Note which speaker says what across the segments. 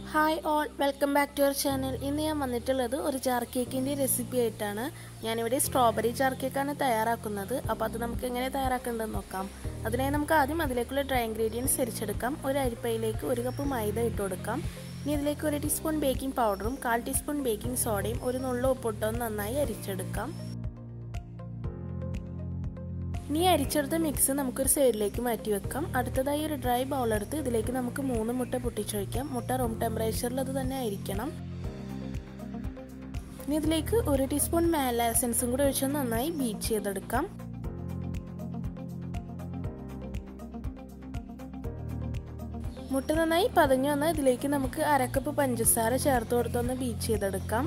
Speaker 1: hi all welcome back to our channel ഇന്ന് ഞാൻ വന്നിട്ടുള്ളത് ഒരു ജാർ കേക്കിൻ്റെ റെസിപ്പി ആയിട്ടാണ് ഞാനിവിടെ സ്ട്രോബെറി ജാർ കേക്കാണ് തയ്യാറാക്കുന്നത് അപ്പോൾ അത് നമുക്ക് എങ്ങനെ തയ്യാറാക്കേണ്ടതെന്ന് നോക്കാം അതിനായി നമുക്ക് ആദ്യം അതിലേക്കുള്ള ഡ്രൈ ഇൻഗ്രീഡിയൻസ് അരിച്ചെടുക്കാം ഒരു അരിപ്പയിലേക്ക് ഒരു കപ്പ് മൈദ ഇട്ട് കൊടുക്കാം ഇനി ഇതിലേക്ക് ഒരു ടീസ്പൂൺ ബേക്കിംഗ് പൗഡറും കാൽ ടീസ്പൂൺ ബേക്കിംഗ് സോഡയും ഒരു നുള്ള ഉപ്പിട്ടും നന്നായി അരിച്ചെടുക്കാം ഇനി അരിച്ചെടുത്ത മിക്സ് നമുക്കൊരു സൈഡിലേക്ക് മാറ്റി വെക്കാം അടുത്തതായി ഒരു ഡ്രൈ ബൗൾ എടുത്ത് ഇതിലേക്ക് നമുക്ക് മൂന്ന് മുട്ട പൊട്ടിച്ചൊഴിക്കാം മുട്ട റൂം ടെമ്പറേച്ചറിൽ അത് തന്നെ ആയിരിക്കണം ഇനി ഇതിലേക്ക് ഒരു ടീസ്പൂൺ മാല എസൻസും കൂടി ഒഴിച്ച് നന്നായി ബീറ്റ് ചെയ്തെടുക്കാം മുട്ട നന്നായി പതഞ്ഞു വന്നാൽ ഇതിലേക്ക് നമുക്ക് അരക്കപ്പ് പഞ്ചസാര ചേർത്ത് കൊടുത്തൊന്ന് ബീറ്റ് ചെയ്തെടുക്കാം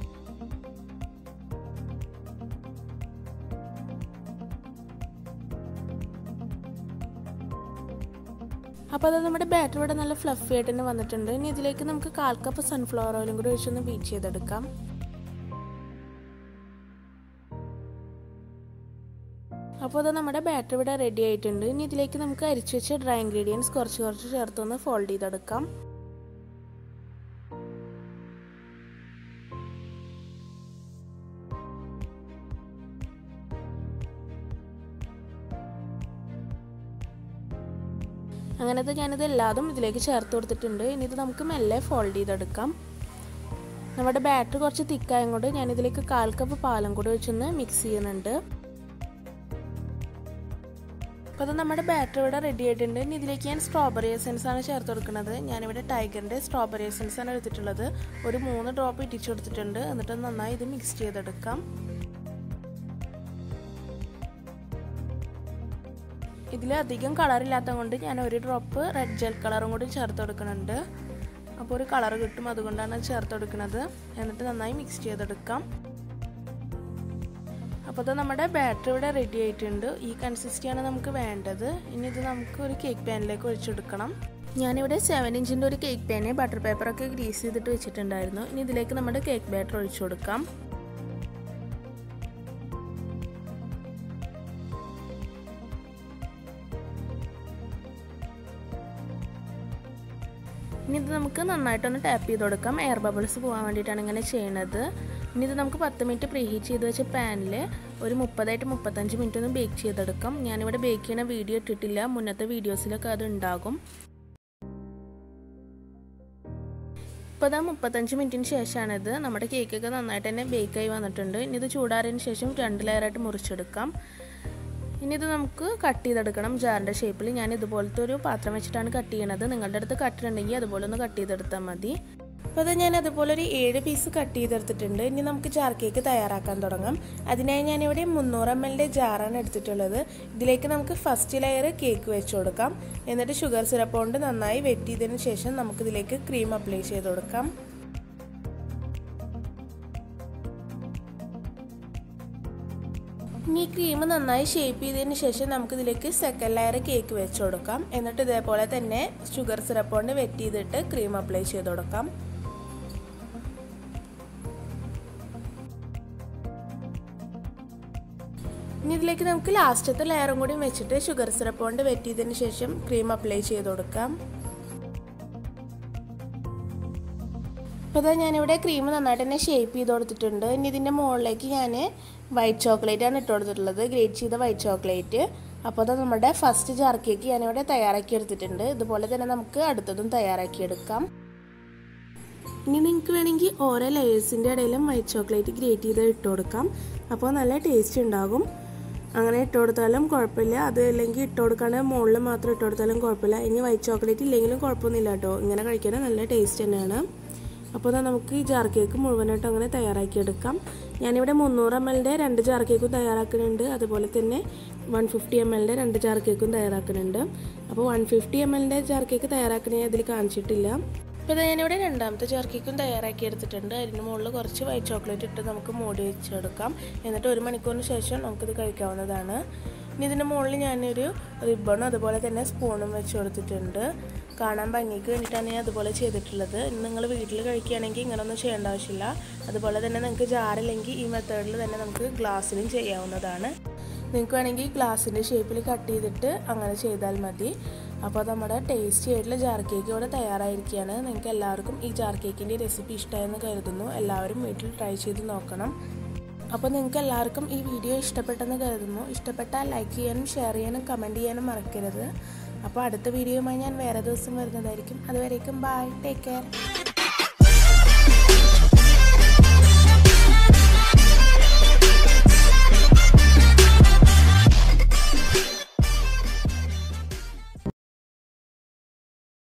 Speaker 1: അപ്പോൾ അത് നമ്മുടെ ബാറ്റർ ഇവിടെ നല്ല ഫ്ലഫി ആയിട്ട് തന്നെ വന്നിട്ടുണ്ട് ഇനി ഇതിലേക്ക് നമുക്ക് കാൽ കപ്പ് സൺഫ്ലവർ ഓയിലും കൂടി ഒഴിച്ചൊന്ന് ബീറ്റ് ചെയ്തെടുക്കാം അപ്പോൾ അത് നമ്മുടെ ബാറ്റർ ഇവിടെ റെഡി ആയിട്ടുണ്ട് ഇനി ഇതിലേക്ക് നമുക്ക് അരിച്ചു വെച്ച ഡ്രൈ ഇൻഗ്രീഡിയൻസ് കുറച്ച് കുറച്ച് ചേർത്തൊന്ന് ഫോൾഡ് ചെയ്തെടുക്കാം അങ്ങനത്തെ ഞാനിത് എല്ലാതും ഇതിലേക്ക് ചേർത്ത് കൊടുത്തിട്ടുണ്ട് ഇനി ഇത് നമുക്ക് മെല്ലെ ഫോൾഡ് ചെയ്തെടുക്കാം നമ്മുടെ ബാറ്റർ കുറച്ച് തിക്കായും കൊണ്ട് ഞാനിതിലേക്ക് കാൽ കപ്പ് പാലും കൂടി വെച്ചൊന്ന് മിക്സ് ചെയ്യുന്നുണ്ട് അപ്പോൾ അത് നമ്മുടെ ബാറ്റർ ഇവിടെ റെഡി ആയിട്ടുണ്ട് ഇനി ഇതിലേക്ക് ഞാൻ സ്ട്രോബെറി എസൻസ് ആണ് ചേർത്ത് കൊടുക്കുന്നത് ഞാനിവിടെ ടൈഗറിൻ്റെ സ്ട്രോബെറി എസൻസ് ആണ് എടുത്തിട്ടുള്ളത് ഒരു മൂന്ന് ഡ്രോപ്പ് ഇട്ടിച്ചു കൊടുത്തിട്ടുണ്ട് എന്നിട്ട് നന്നായി ഇത് മിക്സ് ചെയ്തെടുക്കാം ഇതിൽ അധികം കളറില്ലാത്ത കൊണ്ട് ഞാൻ ഒരു ഡ്രോപ്പ് റെഡ് ജെൽ കളറും കൂടി ചേർത്ത് കൊടുക്കുന്നുണ്ട് അപ്പോൾ ഒരു കളർ കിട്ടും അതുകൊണ്ടാണ് ചേർത്ത് കൊടുക്കുന്നത് എന്നിട്ട് നന്നായി മിക്സ് ചെയ്തെടുക്കാം അപ്പോൾ അത് നമ്മുടെ ബാറ്ററി ഇവിടെ റെഡി ആയിട്ടുണ്ട് ഈ കൺസിസ്റ്റിയാണ് നമുക്ക് വേണ്ടത് ഇനി ഇത് നമുക്ക് ഒരു കേക്ക് പാനിലേക്ക് ഒഴിച്ചെടുക്കണം ഞാനിവിടെ സെവൻ ഇഞ്ചിൻ്റെ ഒരു കേക്ക് പാന് ബട്ടർ പേപ്പറൊക്കെ ഗ്രീസ് ചെയ്തിട്ട് വെച്ചിട്ടുണ്ടായിരുന്നു ഇനി ഇതിലേക്ക് നമ്മുടെ കേക്ക് ബാറ്റർ ഒഴിച്ചു കൊടുക്കാം ഇനി ഇത് നമുക്ക് നന്നായിട്ടൊന്ന് ടാപ്പ് ചെയ്ത് കൊടുക്കാം എയർ ബബിൾസ് പോകാൻ വേണ്ടിയിട്ടാണ് ഇങ്ങനെ ചെയ്യണത് ഇനി ഇത് നമുക്ക് പത്ത് മിനിറ്റ് പ്രീ ഹീറ്റ് ചെയ്ത് വെച്ച പാനിൽ ഒരു മുപ്പതായിട്ട് മുപ്പത്തഞ്ച് മിനിറ്റ് ഒന്ന് ബേക്ക് ചെയ്തെടുക്കാം ഞാനിവിടെ ബേക്ക് ചെയ്യുന്ന വീഡിയോ ഇട്ടിട്ടില്ല മുന്നത്തെ വീഡിയോസിലൊക്കെ അത് ഉണ്ടാകും ഇപ്പോൾ ഇതാ മുപ്പത്തഞ്ച് മിനിറ്റിന് ശേഷമാണിത് നമ്മുടെ കേക്കൊക്കെ നന്നായിട്ട് തന്നെ ബേക്കായി വന്നിട്ടുണ്ട് ഇനി ഇത് ചൂടാറിയതിന് ശേഷം രണ്ട് ലെയറായിട്ട് മുറിച്ചെടുക്കാം ഇനി ഇത് നമുക്ക് കട്ട് ചെയ്തെടുക്കണം ജാറിൻ്റെ ഷേപ്പിൽ ഞാൻ ഇതുപോലത്തെ ഒരു പാത്രം വെച്ചിട്ടാണ് കട്ട് ചെയ്യണത് നിങ്ങളുടെ അടുത്ത് കട്ടിട്ടുണ്ടെങ്കിൽ അതുപോലെ ഒന്ന് കട്ട് ചെയ്തെടുത്താൽ മതി അപ്പോൾ അത് ഞാൻ അതുപോലെ ഒരു ഏഴ് പീസ് കട്ട് ചെയ്തെടുത്തിട്ടുണ്ട് ഇനി നമുക്ക് ജാർ കേക്ക് തയ്യാറാക്കാൻ തുടങ്ങാം അതിനായി ഞാനിവിടെ മുന്നൂറ് എം എല്ലിൻ്റെ ജാറാണ് എടുത്തിട്ടുള്ളത് ഇതിലേക്ക് നമുക്ക് ഫസ്റ്റ് ലെയർ കേക്ക് വെച്ച് കൊടുക്കാം എന്നിട്ട് ഷുഗർ സിറപ്പ് കൊണ്ട് നന്നായി വെറ്റ് ചെയ്തതിന് ശേഷം നമുക്കിതിലേക്ക് ക്രീം അപ്ലൈ ചെയ്ത് കൊടുക്കാം ഇനി ക്രീം നന്നായി ഷേപ്പ് ചെയ്തതിന് ശേഷം നമുക്കിതിലേക്ക് സെക്കൻഡ് ലെയർ കേക്ക് വെച്ച് കൊടുക്കാം എന്നിട്ട് ഇതേപോലെ തന്നെ ഷുഗർ സിറപ്പ് കൊണ്ട് വെറ്റ് ചെയ്തിട്ട് ക്രീം അപ്ലൈ ചെയ്ത് കൊടുക്കാം ഇനി ഇതിലേക്ക് നമുക്ക് ലാസ്റ്റത്തെ ലെയറും കൂടി വെച്ചിട്ട് ഷുഗർ സിറപ്പ് കൊണ്ട് വെറ്റ് ചെയ്തതിന് ശേഷം ക്രീം അപ്ലൈ ചെയ്ത് കൊടുക്കാം അപ്പോൾ ഇതാ ഞാനിവിടെ ക്രീം നന്നായിട്ട് തന്നെ ഷേപ്പ് ചെയ്ത് കൊടുത്തിട്ടുണ്ട് ഇനി ഇതിൻ്റെ മുകളിലേക്ക് ഞാൻ വൈറ്റ് ചോക്ലേറ്റ് ആണ് ഇട്ട് കൊടുത്തിട്ടുള്ളത് ഗ്രേറ്റ് ചെയ്ത വൈറ്റ് ചോക്ലേറ്റ് അപ്പോൾ അത് നമ്മുടെ ഫസ്റ്റ് ജാർ കേക്ക് ഞാനിവിടെ തയ്യാറാക്കി എടുത്തിട്ടുണ്ട് ഇതുപോലെ തന്നെ നമുക്ക് അടുത്തതും തയ്യാറാക്കിയെടുക്കാം ഇനി നിങ്ങൾക്ക് വേണമെങ്കിൽ ഓരോ ലെയേഴ്സിൻ്റെ ഇടയിലും വൈറ്റ് ചോക്ലേറ്റ് ഗ്രേറ്റ് ചെയ്ത് ഇട്ട് കൊടുക്കാം അപ്പോൾ നല്ല ടേസ്റ്റ് ഉണ്ടാകും അങ്ങനെ ഇട്ട് കൊടുത്താലും കുഴപ്പമില്ല അത് അല്ലെങ്കിൽ ഇട്ട് കൊടുക്കാണ്ട് മുകളിൽ മാത്രം ഇട്ട് കൊടുത്താലും കുഴപ്പമില്ല ഇനി വൈറ്റ് ചോക്ലേറ്റ് ഇല്ലെങ്കിലും കുഴപ്പമൊന്നുമില്ല കേട്ടോ ഇങ്ങനെ കഴിക്കാൻ നല്ല ടേസ്റ്റ് തന്നെയാണ് അപ്പോൾ അതാ നമുക്ക് ഈ ജാർ കേക്ക് മുഴുവനായിട്ട് അങ്ങനെ തയ്യാറാക്കിയെടുക്കാം ഞാനിവിടെ മുന്നൂറ് എം എല്ലിൻ്റെ രണ്ട് ജാർ കേക്കും തയ്യാറാക്കുന്നുണ്ട് അതുപോലെ തന്നെ വൺ ഫിഫ്റ്റി എം എല്ലിൻ്റെ രണ്ട് ജാർ കേക്കും തയ്യാറാക്കുന്നുണ്ട് അപ്പോൾ വൺ ഫിഫ്റ്റി എം എല്ലിൻ്റെ ജാർ കേക്ക് തയ്യാറാക്കണേ അതിൽ കാണിച്ചിട്ടില്ല അപ്പോൾ ഇത് ഞാനിവിടെ രണ്ടാമത്തെ ജാർ കേക്കും തയ്യാറാക്കി എടുത്തിട്ടുണ്ട് അതിന് മുകളിൽ കുറച്ച് വൈറ്റ് ചോക്ലേറ്റ് ഇട്ട് നമുക്ക് മൂടി വെച്ചെടുക്കാം എന്നിട്ട് ഒരു മണിക്കൂറിന് ശേഷം നമുക്കിത് കഴിക്കാവുന്നതാണ് ഇനി ഇതിൻ്റെ മുകളിൽ ഞാനൊരു റിബണും അതുപോലെ തന്നെ സ്പൂണും വെച്ച് കൊടുത്തിട്ടുണ്ട് കാണാൻ ഭംഗിക്ക് വേണ്ടിയിട്ടാണ് ഞാൻ അതുപോലെ ചെയ്തിട്ടുള്ളത് നിങ്ങൾ വീട്ടിൽ കഴിക്കുകയാണെങ്കിൽ ഇങ്ങനെയൊന്നും ചെയ്യേണ്ട ആവശ്യമില്ല അതുപോലെ തന്നെ നിങ്ങൾക്ക് ജാറില്ലെങ്കിൽ ഈ മെത്തേഡിൽ തന്നെ നമുക്ക് ഗ്ലാസ്സിലും ചെയ്യാവുന്നതാണ് നിങ്ങൾക്ക് വേണമെങ്കിൽ ഗ്ലാസിൻ്റെ ഷേപ്പിൽ കട്ട് ചെയ്തിട്ട് അങ്ങനെ ചെയ്താൽ മതി അപ്പോൾ നമ്മുടെ ടേസ്റ്റി ആയിട്ടുള്ള ജാർ കേക്ക് ഇവിടെ തയ്യാറായിരിക്കുകയാണ് നിങ്ങൾക്ക് എല്ലാവർക്കും ഈ ജാർ കേക്കിൻ്റെ റെസിപ്പി ഇഷ്ടമായെന്ന് കരുതുന്നു എല്ലാവരും വീട്ടിൽ ട്രൈ ചെയ്ത് നോക്കണം അപ്പോൾ നിങ്ങൾക്ക് എല്ലാവർക്കും ഈ വീഡിയോ ഇഷ്ടപ്പെട്ടെന്ന് കരുതുന്നു ഇഷ്ടപ്പെട്ടാൽ ലൈക്ക് ചെയ്യാനും ഷെയർ ചെയ്യാനും കമൻറ്റ് ചെയ്യാനും മറക്കരുത് അപ്പോൾ അടുത്ത വീഡിയോയുമായി ഞാൻ വേറെ ദിവസം വരുന്നതായിരിക്കും അതുവരേക്കും ബൈ ടേക്ക് കെയർ